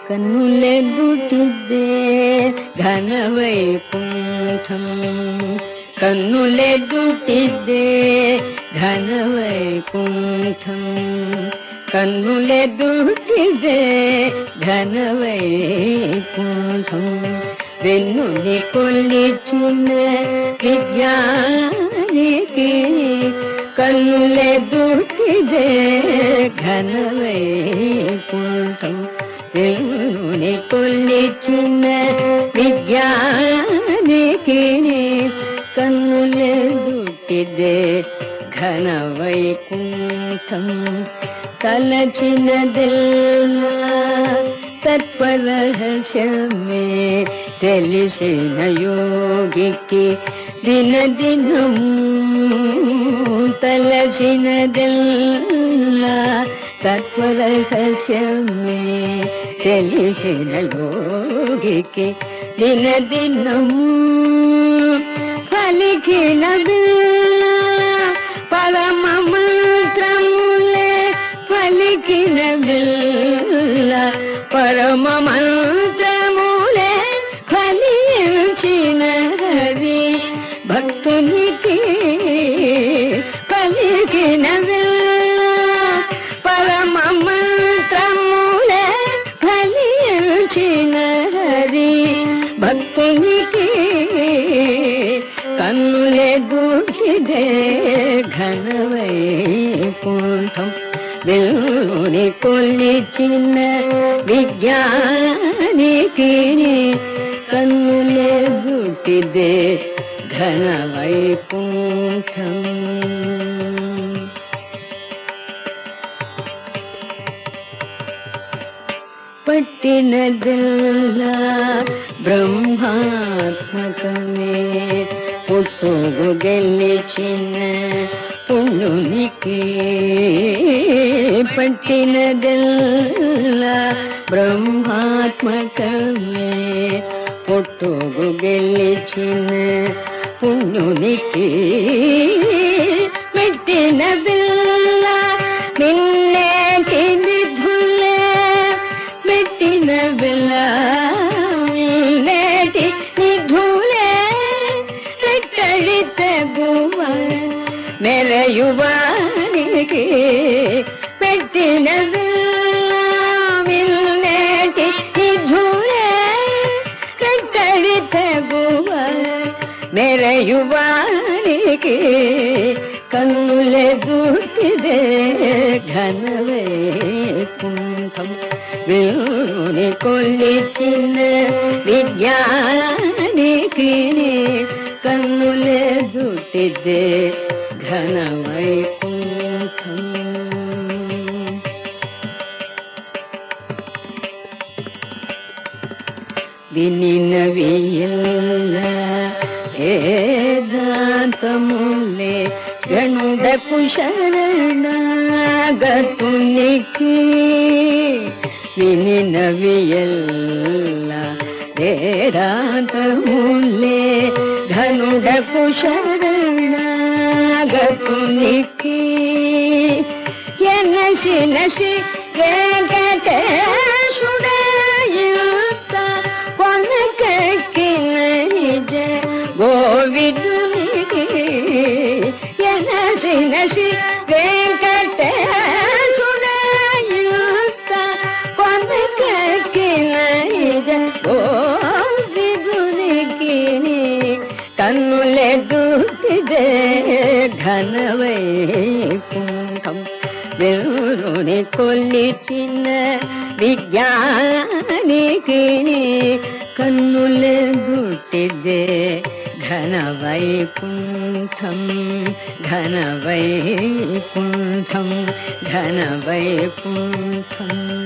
కన్నులెదుటిదే ఘనవైకుంఠం కన్నులెదుటిదే ఘనవైకుంఠం కన్నులెదుటిదే ఘనవైకుంఠం వెన్నుని కొల్లిచున్న విజ్ఞానికి కన్నులెదుటిదే ఘనవైకుంఠం వెన్నుని కొల్లిచున్న విజ్ఞానికి కన్నులెదుటిదే ఘన వైకుంఠం తలచినదెల్లా తత్వరహస్యమే తెలిసిన యోగికి దినదినము తలచినదెల్లా తత్వరహస్యమే తెలిసిన యోగికి దినదినము పలికిన పరమ మంత్రములే పలికిన బిల్ల పరమ మంత్రములే ఫలించిన హరి భక్తునికి పలికిన బిల్ల పరమ మంత్రములే ఫలించిన హరి భక్తునికి కన్నులే గుడిదే ఘనవైకుంఠం వెల్లుని కొల్లిచిన విజ్ఞానికి కన్నులే గుటిదే ఘనవైకుంఠం పట్టినదల్లా బ్రహ్మాత్మకమే పుట్టుగు గెలిచిన పుణ్యునికి పట్టినదల్లా బ్రహ్మాత్మకమే పుట్టుగు గెలిచిన పుణ్యునికి మెట్టిన బిల్ల నిన్నేటి నిధులే మెట్టిన బిల్ల నిన్నేటి నిధులే ఎక్కడి తెగువ మెరయువానికి పెట్టిన బిల్ల నిన్నేటి నిధులే ఎక్కడి తెగువ మెరయువానికి కన్నులే గుర్తిదే ఘనవైకుంఠం వేణుని కొల్లిచిన విజ్ఞానికి కన్నులే దుటిదే ఘనవైకుంఠం వినినవియల్ల వేదాంతములే గణుడకు శరణాగతునికి వినినవియల్ల వేదాంతములే ఘనుడకు శరణాగతునికి ఎనసి నసి వెంకటేశుడయుత కొనకెక్కిన నిజ గోవిందునికి ఎనసి నసి వెంకటేశుడయుత కొనకెక్కిన నిజ గోవిందునికి కన్నులే దుర్టిదే ఘనవైకుంఠం వెలుని కొల్లిచిన విజ్ఞానికి కన్నులే దుట్టిదే ఘనవైకుంఠం ఘనవైకుంఠం ఘనవైకుంఠం